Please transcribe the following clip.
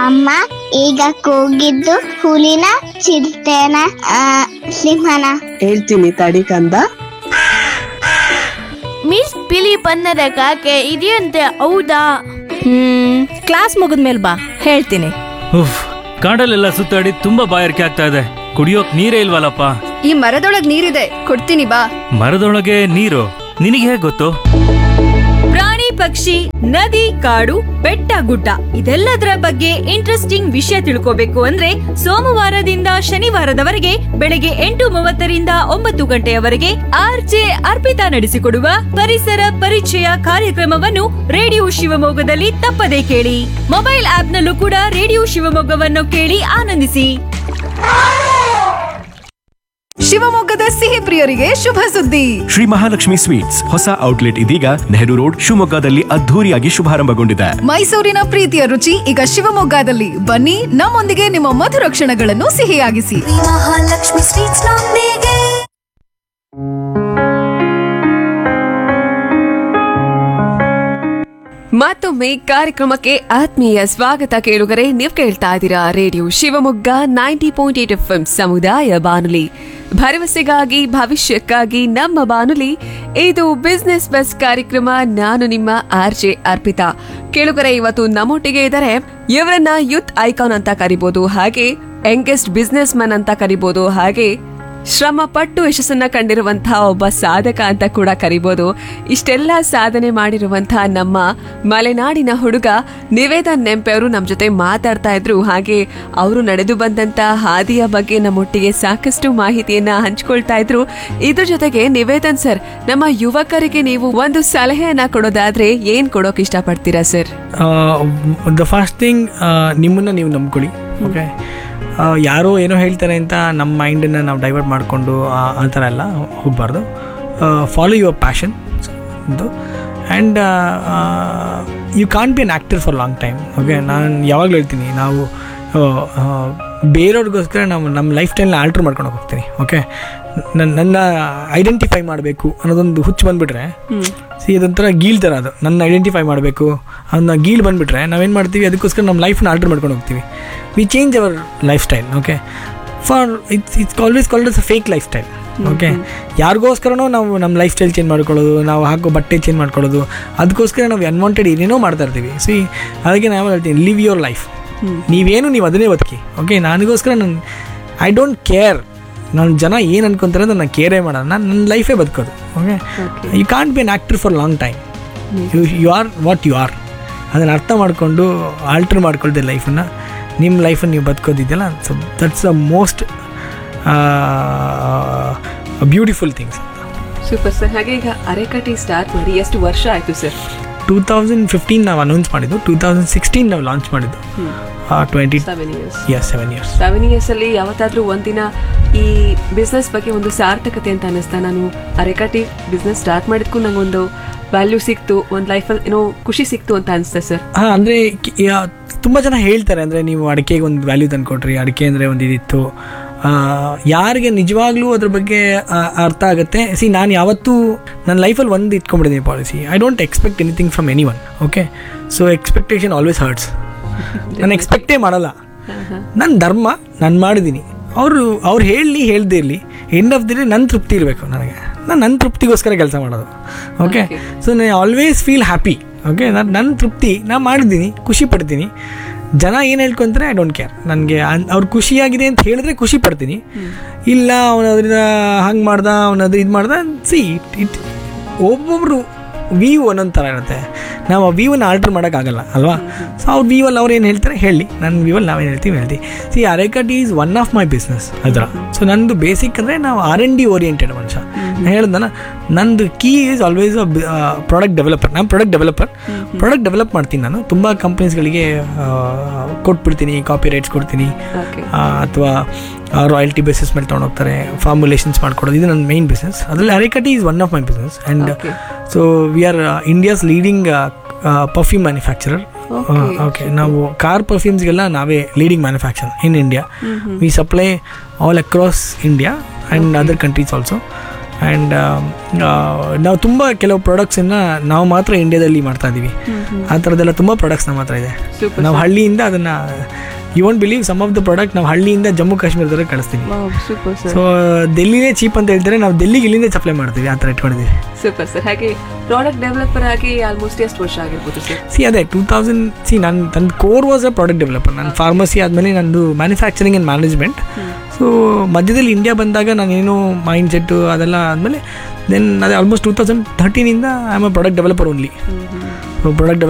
ಅಮ್ಮ ಈಗ ಕೂಗಿದ್ದು ಹುಲಿನ ಚಿರತೆನ ಆ, ಸಿಂಹನ ಹೇಳ್ತೀನಿ ತಡಿ ಕಂದ ಮಿಸ್ ಬಿಳಿ ಬಣ್ಣದ ಕಾಗೆ ಇದೆಯಂತೆ ಹೌದಾ ಹ್ಮ್ ಕ್ಲಾಸ್ ಮುಗಿದ್ಮೇಲೆ ಬಾ ಹೇಳ್ತೀನಿ ಉಫ್ ಕಾಡಲ್ಲೆಲ್ಲ ಸುತ್ತಾಡಿ ತುಂಬಾ ಬಾಯಾರಿಕೆ ಆಗ್ತಾ ಇದೆ ಕುಡಿಯೋಕ್ ನೀರೇ ಇಲ್ವಲ್ಲಪ್ಪ ಈ ಮರದೊಳಗ್ ನೀರಿದೆ ಕೊಡ್ತೀನಿ ಬಾ ಮರದೊಳಗೆ ನೀರು ನಿನಗೆ ಹೇಗೆ ಗೊತ್ತು ಪ್ರಾಣಿ ಪಕ್ಷಿ ನದಿ ಕಾಡು ಬೆಟ್ಟ ಗುಡ್ಡ ಇದೆಲ್ಲದರ ಬಗ್ಗೆ ಇಂಟ್ರೆಸ್ಟಿಂಗ್ ವಿಷಯ ತಿಳ್ಕೋಬೇಕು ಅಂದ್ರೆ ಸೋಮವಾರದಿಂದ ಶನಿವಾರದವರೆಗೆ ಬೆಳಗ್ಗೆ ಎಂಟು ಮೂವತ್ತರಿಂದ ಒಂಬತ್ತು ಗಂಟೆಯವರೆಗೆ ಆರ್ಜೆ ಅರ್ಪಿತಾ ನಡೆಸಿಕೊಡುವ ಪರಿಸರ ಪರಿಚಯ ಕಾರ್ಯಕ್ರಮವನ್ನು ರೇಡಿಯೋ ಶಿವಮೊಗ್ಗದಲ್ಲಿ ತಪ್ಪದೇ ಕೇಳಿ ಮೊಬೈಲ್ ಆಪ್ನಲ್ಲೂ ಕೂಡ ರೇಡಿಯೋ ಶಿವಮೊಗ್ಗವನ್ನು ಕೇಳಿ ಆನಂದಿಸಿ ಶಿವಮೊಗ್ಗದ ಸಿಹಿ ಪ್ರಿಯರಿಗೆ ಶುಭ ಸುದ್ದಿ ಶ್ರೀ ಮಹಾಲಕ್ಷ್ಮಿ ಸ್ವೀಟ್ಸ್ ಹೊಸ ಔಟ್ಲೆಟ್ ಇದೀಗ ನೆಹರು ರೋಡ್ ಶಿವಮೊಗ್ಗದಲ್ಲಿ ಅದ್ಧೂರಿಯಾಗಿ ಶುಭಾರಂಭಗೊಂಡಿದೆ ಮೈಸೂರಿನ ಪ್ರೀತಿಯ ರುಚಿ ಈಗ ಶಿವಮೊಗ್ಗದಲ್ಲಿ ಬನ್ನಿ ನಮ್ಮೊಂದಿಗೆ ನಿಮ್ಮ ಮಧುರ ಕ್ಷಣಗಳನ್ನು ಸಿಹಿಯಾಗಿಸಿ ಮಹಾಲಕ್ಷ್ಮಿ ಸ್ವೀಟ್ಸ್ ನೊಂದಿಗೆ ಮತ್ತೊಮ್ಮೆ ಕಾರ್ಯಕ್ರಮಕ್ಕೆ ಆತ್ಮೀಯ ಸ್ವಾಗತ ಕೇಳುಗರೆ ನೀವು ಕೇಳ್ತಾ ಇದ್ದೀರಾ radio Shivamogga ninety point eight F ಸಮುದಾಯ ಬಾನುಲಿ ಭರವಸೆಗಾಗಿ ಭವಿಷ್ಯಕ್ಕಾಗಿ ನಮ್ಮ ಬಾನುಲಿ ಇದು ಬಿಸ್ನೆಸ್ ಬಸ್ ಕಾರ್ಯಕ್ರಮ ನಾನು ನಿಮ್ಮ ಆರ್ ಜೆ ಅರ್ಪಿತಾ ಕೇಳುಗರೆ ಇವತ್ತು ನಮ್ಮೊಟ್ಟಿಗೆ ಇದ್ದಾರೆ ಇವರನ್ನ ಯೂತ್ ಐಕಾನ್ ಅಂತ ಕರಿಬಹುದು ಹಾಗೆ ಯಂಗೆಸ್ಟ್ ಬಿಸ್ನೆಸ್ ಮ್ಯಾನ್ ಅಂತ ಕರಿಬಹುದು ಹಾಗೆ ಶ್ರಮ ಪಟ್ಟು ಯಶಸ್ಸನ್ನ ಕಂಡಿರುವಂತಹ ಒಬ್ಬ ಸಾಧಕ ಅಂತ ಕೂಡ ಕರಿಬೋದು ಇಷ್ಟೆಲ್ಲ ಸಾಧನೆ ಮಾಡಿರುವಂತಹ ನಮ್ಮ ಮಲೆನಾಡಿನ ಹುಡುಗ ನಿವೇದನ್ ನೆಂಪೆ ಅವರು ನಮ್ಮ ಜೊತೆ ಮಾತಾಡ್ತಾ ಇದ್ರು ಹಾಗೆ ಅವರು ನಡೆದು ಬಂದಂತ ಹಾದಿಯ ಬಗ್ಗೆ ನಮ್ಮೊಟ್ಟಿಗೆ ಸಾಕಷ್ಟು ಮಾಹಿತಿಯನ್ನ ಹಂಚ್ಕೊಳ್ತಾ ಇದ್ರು ಇದ್ರ ಜೊತೆಗೆ ನಿವೇದನ್ ಸರ್ ನಮ್ಮ ಯುವಕರಿಗೆ ನೀವು ಒಂದು ಸಲಹೆಯನ್ನ ಕೊಡೋದಾದ್ರೆ ಏನ್ ಕೊಡೋಕೆ ಇಷ್ಟಪಡ್ತೀರಾ ಸರ್ ದ ಫಸ್ಟ್ ಥಿಂಗ್ ನಿಮ್ಮನ್ನು ನೀವು ನಂಬ್ಕೊಳ್ಳಿ ಓಕೆ ಯಾರೋ ಏನೋ ಹೇಳ್ತಾರೆ ಅಂತ ನಮ್ಮ ಮೈಂಡನ್ನು ನಾವು ಡೈವರ್ಟ್ ಮಾಡಿಕೊಂಡು ಆ ಥರ ಎಲ್ಲ ಹೋಗಬಾರ್ದು ಫಾಲೋ ಯುವರ್ ಪ್ಯಾಷನ್ ಒಂದು and you can't be an actor for long time okay ನಾನು ಯಾವಾಗಲೂ ಹೇಳ್ತೀನಿ ನಾವು ಆ, ಆ, ಬೇರೆಯವ್ರಿಗೋಸ್ಕರ ನಾವು ನಮ್ಮ ಲೈಫ್ ಸ್ಟೈಲ್ನ ಆಲ್ಟ್ರ್ ಮಾಡ್ಕೊಂಡು ಹೋಗ್ತೀನಿ ಓಕೆ ನನ್ನ ನನ್ನ ಐಡೆಂಟಿಫೈ ಮಾಡಬೇಕು ಅನ್ನೋದೊಂದು ಹುಚ್ಚು ಬಂದುಬಿಟ್ರೆ ಸಿ ಇದೊಂಥರ ಗೀಲ್ ಥರ ಅದು ನನ್ನ ಐಡೆಂಟಿಫೈ ಮಾಡಬೇಕು ಅದನ್ನ ಗೀಲ್ ಬಂದುಬಿಟ್ರೆ ನಾವೇನು ಮಾಡ್ತೀವಿ ಅದಕ್ಕೋಸ್ಕರ ನಮ್ಮ ಲೈಫ್ನ ಆಲ್ಟ್ರ್ ಮಾಡ್ಕೊಂಡು ಹೋಗ್ತೀವಿ we change our life style okay for it's it's always called us a fake life style okay ಯಾರಿಗೋಸ್ಕರನೋ ನಾವು ನಮ್ಮ ಲೈಫ್ ಸ್ಟೈಲ್ ಚೇಂಜ್ ಮಾಡ್ಕೊಳ್ಳೋದು ನಾವು ಹಾಕೋ ಬಟ್ಟೆ ಚೇಂಜ್ ಮಾಡ್ಕೊಳ್ಳೋದು ಅದಕ್ಕೋಸ್ಕರ ನಾವು ಅನ್ವಾಂಟೆಡ್ ಏನೇನೋ ಮಾಡ್ತಾ ಇರ್ತೀವಿ ಸಿ ಅದಕ್ಕೆ ನಾನು ಹೇಳ್ತೀನಿ ಲಿವ್ ಯುವರ್ ಲೈಫ್ ನೀವೇನು ನೀವು ಅದನ್ನೇ ಬದುಕಿ ಓಕೆ ನನಗೋಸ್ಕರ ನಾನು ಐ ಡೋಂಟ್ ಕೇರ್ ನಾನು ಜನ ಏನು ಅನ್ಕೊಂತಾರೆ ಅಂತ ನಾನು ಕೇರೇ ಮಾಡೋಣ ನಾನು ನನ್ನ ಲೈಫೇ ಬದುಕೋದು okay you can't be an actor for long time you you are what you are ಅದನ್ನು ಅರ್ಥ ಮಾಡಿಕೊಂಡು ಆಲ್ಟ್ರ್ ಮಾಡ್ಕೊಳ್ದೆ ಲೈಫನ್ನು ನಿಮ್ಮ ಲೈಫನ್ನು ನೀವು ಬದುಕೋದಿದೆಯಲ್ಲ so that's a most beautiful things super sir ಹಾಗೆ ಈಗ ಅರೆಕಟಿ ಸ್ಟಾರ್ಟ್ ಮಾಡಿ ಎಷ್ಟು ವರ್ಷ ಆಯ್ತು ಸರ್ ಟೂ ತೌಸಂಡ್ ಫಿಫ್ಟೀನ್ ನಾವು ಅನೌನ್ಸ್ ಮಾಡಿದ್ದು ಟೂ ತೌಸಂಡ್ ಸಿಕ್ಸ್ಟೀನ್ ನಾವು ಲಾಂಚ್ ಮಾಡಿದ್ದು twenty seven years yes seven years seven years ಅಲ್ಲಿ ಯಾವತ್ತಾದ್ರೂ ಒಂದಿನ ಈ ಬಿಸ್ನೆಸ್ ಬಗ್ಗೆ ಒಂದು ಸಾರ್ಥಕತೆ ಅಂತ ಅನ್ನಿಸ್ತಾ ನಾನು ಅರೆಕಟಿ ಬಿಸ್ನೆಸ್ ಸ್ಟಾರ್ಟ್ ಮಾಡಿದ್ಕು ನಂಗೊಂದು ವ್ಯಾಲ್ಯೂ ಸಿಕ್ತು ಒಂದು ಲೈಫಲ್ಲಿ ಏನೋ ಖುಷಿ ಸಿಕ್ತು ಅಂತ ಅನಿಸ್ತಾ ಸರ್ ಹಾಂ ಅಂದರೆ ತುಂಬ ಜನ ಹೇಳ್ತಾರೆ ಅಂದರೆ ನೀವು ಅಡಿಕೆಗೆ ಒಂದು ವ್ಯಾಲ್ಯೂ ತಂದ್ಕೊಟ್ರಿ ಅಡಿಕೆ ಅಂದರೆ ಒಂದು ಇದಿತ್ತು ಆ, ಯಾರಿಗೆ ನಿಜವಾಗ್ಲೂ ಅದ್ರ ಬಗ್ಗೆ ಆ, ಅರ್ಥ ಆಗುತ್ತೆ ಸಿ ನಾನು ಯಾವತ್ತೂ ನನ್ನ ಲೈಫಲ್ಲಿ ಒಂದು ಇಟ್ಕೊಂಡ್ಬಿಟ್ಟಿದ್ದೀನಿ policy I don't expect anything from anyone okay so expectation always hurts ನಾನು ಎಕ್ಸ್ಪೆಕ್ಟೇ ಮಾಡಲ್ಲ ನನ್ನ ಧರ್ಮ ನಾನು ಮಾಡಿದ್ದೀನಿ ಅವರು ಅವ್ರು ಹೇಳಲಿ ಹೇಳ್ದೇ ಇರಲಿ ಎಂಡ್ ಆಫ್ ದಿ ಡೇ ನನ್ನ ತೃಪ್ತಿ ಇರಬೇಕು ನನಗೆ ನಾನು ನನ್ನ ತೃಪ್ತಿಗೋಸ್ಕರ ಕೆಲಸ ಮಾಡೋದು ಓಕೆ ಸೊ ನಾನು ಆಲ್ವೇಸ್ ಫೀಲ್ ಹ್ಯಾಪಿ ಓಕೆ ನಾನು ನನ್ನ ತೃಪ್ತಿ ನಾನು ಮಾಡಿದ್ದೀನಿ ಖುಷಿ ಪಡ್ತೀನಿ ಜನ ಏನು ಹೇಳ್ಕೊಂತಾರೆ ಐ ಡೋಂಟ್ ಕೇರ್ ನನಗೆ ಅವ್ರು ಖುಷಿಯಾಗಿದೆ ಅಂತ ಹೇಳಿದ್ರೆ ಖುಷಿ ಪಡ್ತೀನಿ ಇಲ್ಲ ಅವನ ಅದರಿಂದ ಹಂಗೆ ಮಾಡ್ದ ಅವನದು ಇದು ಮಾಡ್ದ ಸಿ ಇಟ್ ಒಬ್ಬೊಬ್ರು ವ್ಯೂ ಒಂದೊಂದು ಥರ ಇರುತ್ತೆ ನಾವು ಆ ವ್ಯೂವನ್ನು ಆಲ್ಟ್ರ್ ಮಾಡೋಕ್ಕಾಗಲ್ಲ ಅಲ್ವಾ ಸೊ ಅವ್ರ ವ್ಯೂವಲ್ಲಿ ಅವ್ರು ಏನು ಹೇಳ್ತಾರೆ ಹೇಳಿ ನನ್ನ ವ್ಯೂವಲ್ಲಿ ನಾವೇನು ಹೇಳ್ತೀವಿ ಹೇಳ್ತೀವಿ ಸಿ ಅರೆಕಟ್ is one of my business ಅದರ ಸೊ ನಂದು ಬೇಸಿಕ್ ಅಂದರೆ ನಾವು ಆರ್ ಎನ್ ಡಿ ಓರಿಯೆಂಟೆಡ್ ಮನುಷ್ಯ ನಾನು ಹೇಳ್ದನ ನಂದು key is always a product developer ನಾನು ಪ್ರಾಡಕ್ಟ್ ಡೆವಲಪರ್ ಪ್ರಾಡಕ್ಟ್ ಡೆವಲಪ್ ಮಾಡ್ತೀನಿ ನಾನು ತುಂಬ ಕಂಪ್ನೀಸ್ಗಳಿಗೆ ಕೊಟ್ಬಿಡ್ತೀನಿ ಕಾಪಿ ರೈಟ್ಸ್ ಕೊಡ್ತೀನಿ ಅಥವಾ ರಾಯಲ್ಟಿ ಬೇಸಿಸ್ ಮೇಲೆ ತೊಗೊಂಡೋಗ್ತಾರೆ ಫಾರ್ಮುಲೇಷನ್ಸ್ ಮಾಡ್ಕೊಡೋದು ಇದು ನನ್ನ ಮೈನ್ ಬಿಸ್ನೆಸ್ ಅದರಲ್ಲಿ ಅರೆಕಟಿ is one of my business and so we are India's leading perfume manufacturer okay ನಾವು ಕಾರ್ ಪರ್ಫ್ಯೂಮ್ಸ್ಗೆಲ್ಲ ನಾವೇ leading manufacture in India we supply all across India and other countries also and ನಾವು ತುಂಬ ಕೆಲವು ಪ್ರಾಡಕ್ಟ್ಸನ್ನು ನಾವು ಮಾತ್ರ ಇಂಡಿಯಾದಲ್ಲಿ ಮಾಡ್ತಾ ಇದ್ದೀವಿ ಆ ಥರದ್ದೆಲ್ಲ ತುಂಬ ಪ್ರಾಡಕ್ಟ್ಸ್ ನಮ್ಮ ಹತ್ರ ಇದೆ ನಾವು ಹಳ್ಳಿಯಿಂದ ಅದನ್ನು you won't believe some of the product ನಾವು ಹಳ್ಳಿಯಿಂದ ಜಮ್ಮು ಕಾಶ್ಮೀರದವರೆಗೆ ಕಳಿಸ್ತೀವಿ ಸೂಪರ್ ಸರ್ ಸೊ ದೆಲ್ಲಿನೇ ಚೀಪ್ ಅಂತ ಹೇಳ್ತಾರೆ ನಾವು ದೆಲ್ಲಿಗೆ ಇಲ್ಲಿಂದ ಸಪ್ಲೈ ಮಾಡ್ತೀವಿ ಆ ಥರ ಇಟ್ಕೊಂಡಿದ್ದೀವಿ ಸೂಪರ್ ಸರ್ ಹಾಗೆ ಪ್ರಾಡಕ್ಟ್ ಡೆವಲಪರ್ ಆಗಿ ಆಲ್ಮೋಸ್ಟ್ ಎಷ್ಟು ವರ್ಷ ಆಗಿರ್ಬೋದು ಸರ್ ಸಿ ಅದೇ ಟೂ ತೌಸಂಡ್ ಸಿ ನನ್ನ ನನ್ನ core was a product developer ನಾನು ಫಾರ್ಮಸಿ ಆದಮೇಲೆ ನಂದು ಮ್ಯಾನುಫ್ಯಾಕ್ಚರಿಂಗ್ ಆ್ಯಂಡ್ ಮ್ಯಾನೇಜ್ಮೆಂಟ್ ಸೊ ಮಧ್ಯದಲ್ಲಿ ಇಂಡಿಯಾ ಬಂದಾಗ ನಾನೇನು ಮೈಂಡ್ ಸೆಟ್ಟು ಅದೆಲ್ಲ ಆದಮೇಲೆ ದೆನ್ ಅದೇ ಆಲ್ಮೋಸ್ಟ್ ಟೂ ತೌಸಂಡ್ ಥರ್ಟೀನಿಂದ I am a product developer only so product